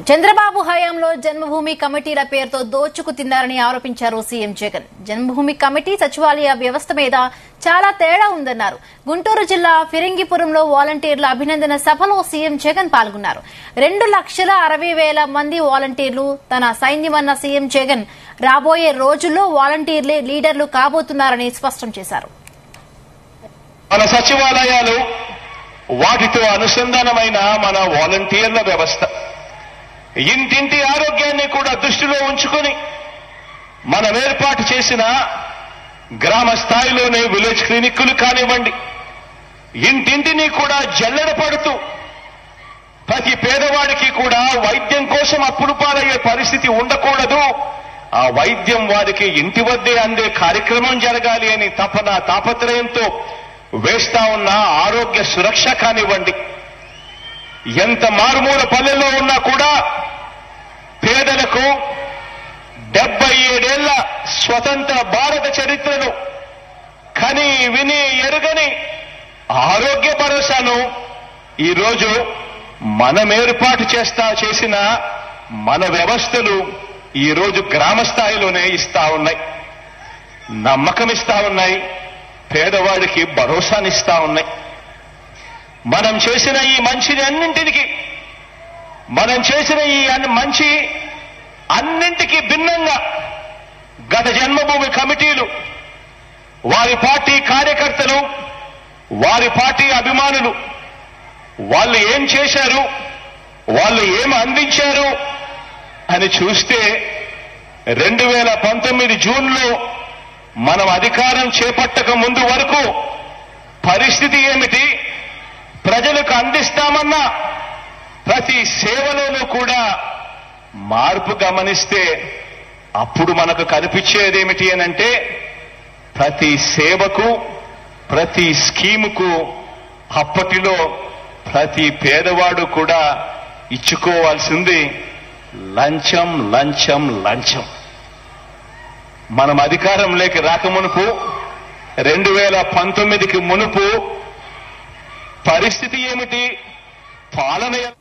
చంద్రబాబు హయాంలో జన్మభూమి కమిటీల పేరుతో దోచుకు తిన్నారని ఆరోపించారు సీఎం జగన్ జన్మభూమి కమిటీ సచివాలయ వ్యవస్థ మీద చాలా తేడా ఉందన్నారు గుంటూరు జిల్లా ఫిరంగిపురంలో వాలంటీర్ల అభినందన సభలో సీఎం జగన్ పాల్గొన్నారు రెండు లక్షల అరవై వేల మంది వాలంటీర్లు తన సైన్యమన్న సీఎం జగన్ రాబోయే రోజుల్లో వాలంటీర్లే లీడర్లు కాబోతున్నారని స్పష్టం చేశారు మన సచివాలయాలు వాటితో అనుసంధానమైన మన వాలంటీర్ల వ్యవస్థ ఇంటింటి ఆరోగ్యాన్ని కూడా దృష్టిలో ఉంచుకొని మనం ఏర్పాటు చేసిన గ్రామ స్థాయిలోనే విలేజ్ క్లినిక్కులు కానివ్వండి ఇంటింటిని కూడా జల్లెడ పడుతూ ప్రతి పేదవాడికి కూడా వైద్యం కోసం అప్పులు పాలయ్యే పరిస్థితి ఉండకూడదు ఆ వైద్యం వారికి ఇంటి వద్దే అందే కార్యక్రమం జరగాలి అని తపన తాపత్రయంతో వేస్తా ఉన్న ఆరోగ్య సురక్ష కానివ్వండి ఎంత మారుమూల పల్లెల్లో ఉన్నా కూడా పేదలకు డెబ్బై ఏడేళ్ల స్వతంత్ర భారత చరిత్రను కని విని ఎరుగని ఆరోగ్య భరోసాను ఈరోజు మనం ఏర్పాటు చేస్తా చేసిన మన వ్యవస్థలు ఈరోజు గ్రామ స్థాయిలోనే ఇస్తా ఉన్నాయి నమ్మకం ఇస్తా ఉన్నాయి పేదవాడికి భరోసానిస్తా ఉన్నాయి మనం చేసిన ఈ మంచిని అన్నింటికి మనం చేసిన ఈ అన్ని మంచి అన్నింటికి భిన్నంగా గత జన్మభూమి కమిటీలు వారి పార్టీ కార్యకర్తలు వారి పార్టీ అభిమానులు వాళ్ళు ఏం చేశారు వాళ్ళు ఏం అందించారు అని చూస్తే రెండు వేల పంతొమ్మిది జూన్లో మనం అధికారం చేపట్టక ముందు వరకు పరిస్థితి ఏమిటి ప్రజలకు అందిస్తామన్న ప్రతి సేవలోనూ కూడా మార్పు గమనిస్తే అప్పుడు మనకు కనిపించేదేమిటి అనంటే ప్రతి సేవకు ప్రతి స్కీముకు అప్పటిలో ప్రతి పేదవాడు కూడా ఇచ్చుకోవాల్సింది లంచం లంచం లంచం మనం అధికారంలోకి రాకమునుపు రెండు వేల పంతొమ్మిదికి మునుపు పరిస్థితి ఏమిటి పాలన